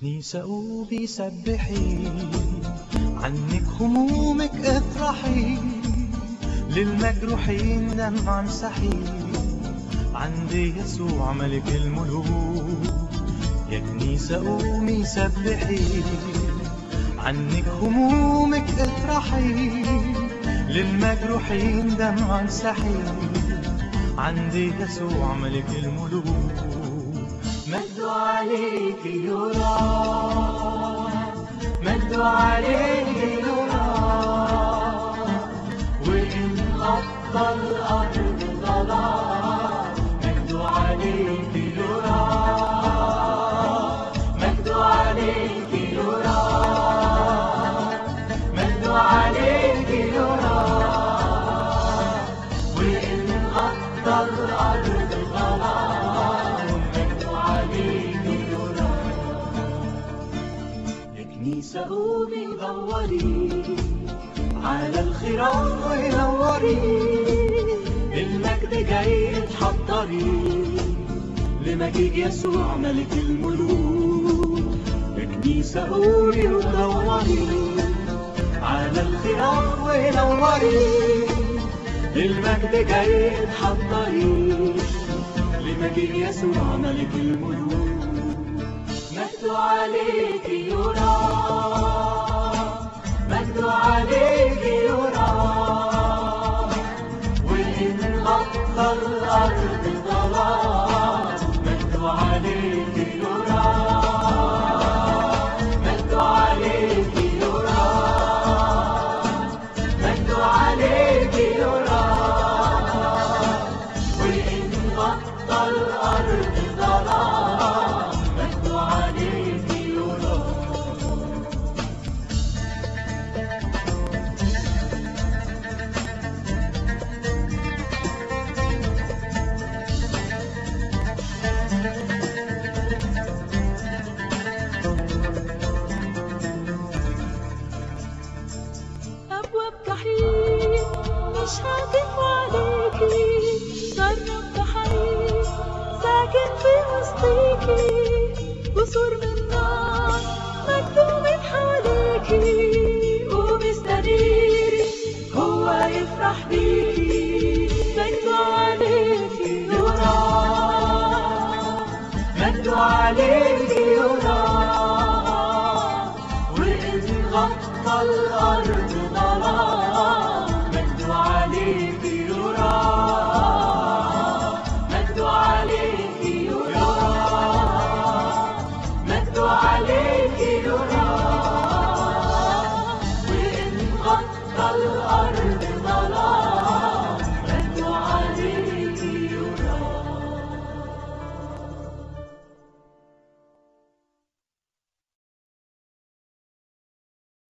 كنيسة قومي سبحي عنك همومك افرحي للمجروحين دمع امسحي عند يسوع ملك الملوك يا كنيسة قومي سبحي عنك همومك افرحي للمجروحين دمع امسحي عند يسوع ملك الملوك مجد عليك يرى مجد عليك يرى وإن غطى الأرض ظلام مجد عليك يرى مجد عليك يرى مجد عليك يرى وإن غطى الأرض ظلام مجد عليك يرى يا كنيسة قومي دوري على الخيرات ونوري المجد جاي تحضري لمجيد يسوع ملك الملوك يا كنيسة قومي ودوري على الخيرات ونوري المجد جاي تحضري لمجيد يسوع ملك الملوك مجد عليك يرى مجد عليك يرى وإن غطى الأرض ظلام مجد عليك يرى مجد عليك يرى مجد عليك يرى وإن غطى الأرض ظلام مجد عليك يرى أبواب جحيم مش هتقف عليكي جرب تحريم ساكن في وسطيكي قصور من نار مكتومين حواليكي قومي استنيري هو يفرح بيكي مجده عليكي يرى مجد عليك يرى وإن غطى الأرض ظلام